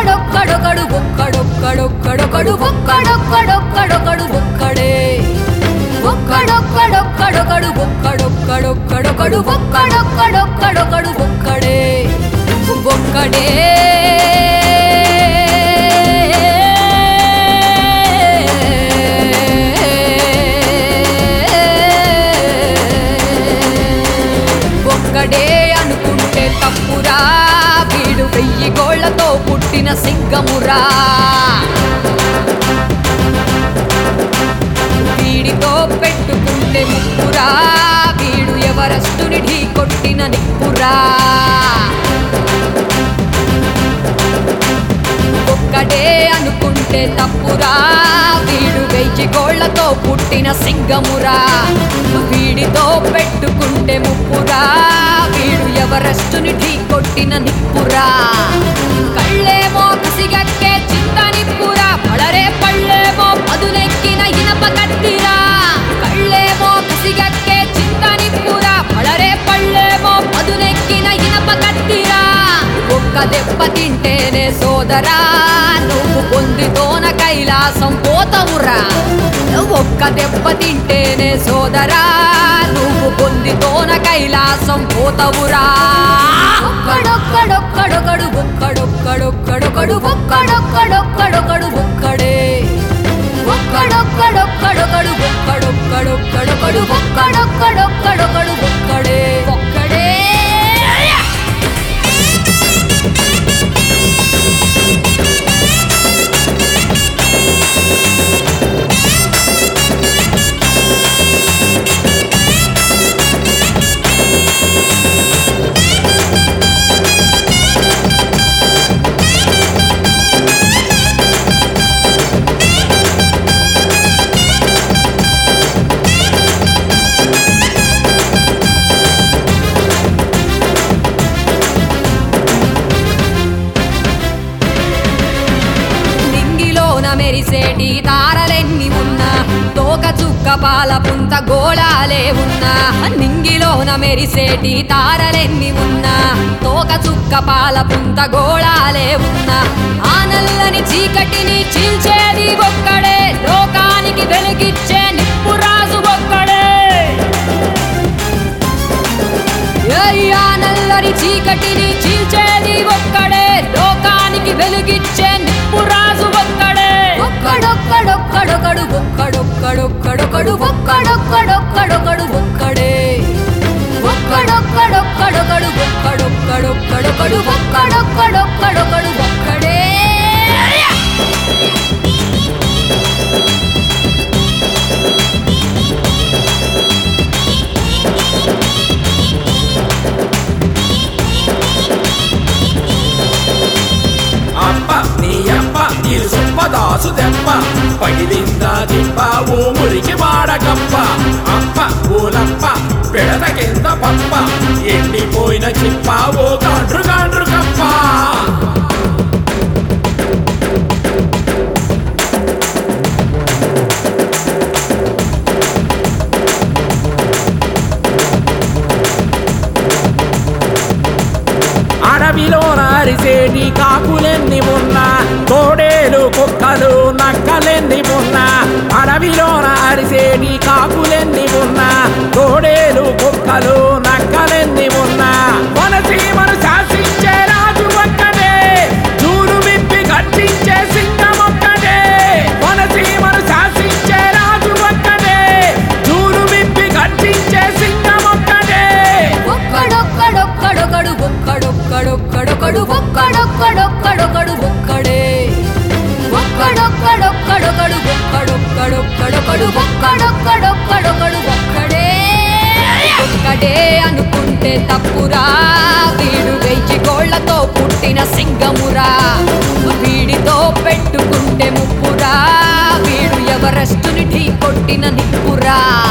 ఒక్కడొక్కడొక్కడొక్కడొక్కడు ఒక్కడొక్కడొక్కడొక్కడు ఒక్కడొక్కడొక్కడొక్కడు ఒక్కడే ఒక్కడొక్కడొక్కడొక్కడు ఒక్కడొక్కడొక్కడొక్కడు ఒక్కడొక్కడొక్కడొక్కడు ఒక్కడే ఒక్కడే ఒక్కడే అనుకుంటే తప్పురా వీడు వెయ్యి గోళ్లతో పుట్టిన సింగమురా వీడితో పెట్టుకుంటే ముప్పురా వీడు ఎవరస్తుని ఢీ కొట్టిన నిప్పురా ఒక్కడే అనుకుంటే తప్పురా వీడు వెయ్యి గోళ్లతో పుట్టిన సింగమురా వీడితో పెట్టుకుంటే ముప్పురా వీడు ఎవరస్తుని ఢీ కొట్టిన నిప్పురా కళ్ళేమో కసిగక్కే చింత నిప్పురా పడరే పళ్ళేమో పదునెక్కిన ఇనప కత్తిరా కళ్ళేమో కసిగక్కే చింత నిప్పురా పడరే పళ్ళేమో పదునెక్కిన ఇనప కత్తిరా ఒక్క దెబ్బ తింటేనే సోదరా నువ్వు పొందితోన కైలాసం పోతవురా ఒక్క దెబ్బ తింటేనే సోదరా నువ్వు పొందితోన కైలాసం పోతవురా ఒక్కడొక్కడొక్కడొక్కడు ఒక్కడొక్కడొక్కడొక్కడు ఒక్కడొక్కడొక్కడొక్కడు ఒక్కడే ఒక్కడొక్కడొక్కడొక్కడు ఒక్కడొక్కడొక్కడొక్కడు ఒక్కడొక్కడొక్కడొక్కడు ఒక్కడే ఒక్కడే నింగిలోన మెరిసేటి తారలెన్ని ఉన్నా తోక చుక్క పాల పుంత గోళాలే ఉన్నా నింగిలోన మెరిసేటి తారలెన్ని ఉన్నా తోక చుక్క పాల పుంత గోళాలే ఉన్నా ఆ నల్లని చీకటిని చీల్చేది ఒక్కడే లోకానికి వెలుగిచ్చే నిప్పురాజు ఒక్కడే ఏయ్యా నల్లని చీకటిని చీల్చేది ఒక్కడే లోకానికి వెలుగిచ్చే నిప్పురాజు ఒక్కడే ఒక్కడొక్కడొక్కడొక్కడు ఒక్కడొక్కడొక్కడొక్కడు ఒక్కడొక్కడొక్కడొక్కడు ఒక్కడే ఒక్కడొక్కడొక్కడొక్కడు ఒక్కడొక్కడొక్కడొక్కడు ఒక్కడొక్కడొక్కడొక్కడు ఒక్కడే అప్ప నీ అప్ప ఈ సుప్పదాసు దెబ్బ పగిలిందా దిబ్బ ఊమురికి వాడకప్ప అప్ప ఊలప్ప పిడత కింద పప్ప ఎండిపోయిన చిప్ప ఓ గాండ్రు గాండ్రు కప్ప అడవిలో నారిసేటి కాకులెన్ని ఉన్నా తోడేలు కుక్కలు నక్కలెన్ని ఉన్నా అడవిలో నారిసేటి కాకులెన్ని ఉన్నా తోడేలు కుక్కలు నక్కలెన్ని ఉన్నా వనసీమను శాసించే రాజు ఒక్కడే చూరు విప్పి గర్జించే సింహం ఒక్కడే వనసీమను శాసించే రాజు ఒక్కడే చూరు విప్పి గర్జించే సింహం ఒక్కడే ఒక్కడొక్కడొక్కడొక్కడు ఒక్కడొక్కడొక్కడొక్కడు ఒక్కడొక్కడొక్కడొక్కడు ఒక్కడే ఒక్కడొక్కడొక్కడొక్కడు ఒక్కడొక్కడొక్కడొక్కడు ఒక్కడొక్కడొక్కడొక్కడు ఒక్కడే ఒక్కడే అనుకుంటే తప్పురా వీడు వెయ్యి గోళ్లతో పుట్టిన సింగమురా వీడితో పెట్టుకుంటే ముప్పురా వీడు ఎవరెస్టుని ఢీ కొట్టిన నిప్పురా